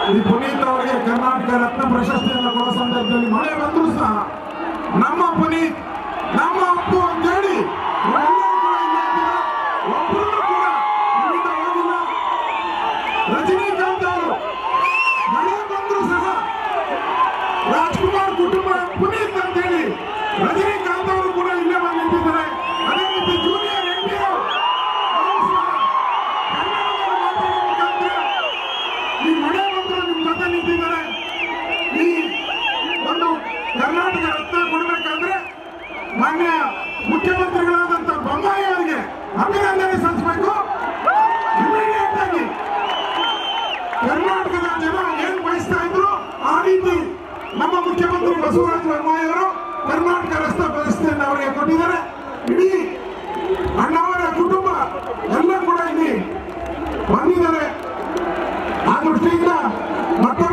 ಈ ಪುನೀತ್ ಅವರಿಗೆ ಕರ್ನಾಟಕ ರತ್ನ ಪ್ರಶಸ್ತಿಯನ್ನು ಕೊಡೋ ಸಂದರ್ಭದಲ್ಲಿ ಮಳೆ ಬಂದರೂ ಸಹ ನಮ್ಮ ಪುನೀತ್ ನಮ್ಮ ಅಪ್ಪು ಅಂತೇಳಿ ಎಲ್ಲರೂ ಕೂಡ ಇಲ್ಲಿ ಇದ್ದೀರಾ. ಒಬ್ರನ್ನೂ ಕೂಡ ಇಲ್ಲಿಂದ ಹೋಗಿಲ್ಲ ರಜನಿಕಾಂತ್ ಅವರು ಮಳೆ ಬಂದರೂ ಸಹ ರಾಜ್ಕುಮಾರ್ ಕುಟುಂಬ ಪುನೀತ್ ಅಂತ ಹೇಳಿ ರಜನಿಕಾಂತ್ ಅವರು ಕೂಡ ಇಲ್ಲೇ ಬಂದು ನಿಂತಿದ್ದಾರೆ ಅದೇ ರೀತಿ ಜೂನಿಯರ್ ಎನ್ ಟಿ ಈ ಮಳೆ ಬಂದ್ರು ನಿಮ್ ಜೊತೆ ನಿಂತಿದ್ದಾರೆ ಈ ಒಂದು ಕರ್ನಾಟಕ ರತ್ನ ಕೊಡ್ಬೇಕಾದ್ರೆ ಮಾನ್ಯ ಮುಖ್ಯಮಂತ್ರಿಗಳಾದಂತ ಬೊಮ್ಮಾಯಿ ಅವರಿಗೆ ಅಭಿನಂದನೆ ಸಲ್ಲಿಸಬೇಕು ಇಮಿಡಿಯೇಟ್ ಆಗಿ ಕರ್ನಾಟಕದ ಜನ ಏನ್ ಬಯಸ್ತಾ ಇದ್ರು ಆ ರೀತಿ ನಮ್ಮ ಮುಖ್ಯಮಂತ್ರಿ ಬಸವರಾಜ ಬೊಮ್ಮಾಯಿ ಅವರು ಕರ್ನಾಟಕ ರಸ್ತೆ ವ್ಯವಸ್ಥೆಯನ್ನು ಅವರಿಗೆ ಕೊಟ್ಟಿದ್ದಾರೆ ಇಡೀ ಅಣ್ಣವರ ಕುಟುಂಬ ಎಲ್ಲ ಕೂಡ ಇಲ್ಲಿ ಬಂದಿದ್ದಾರೆ ಆ ದೃಷ್ಟಿಯಿಂದ ಮತ್ತೆ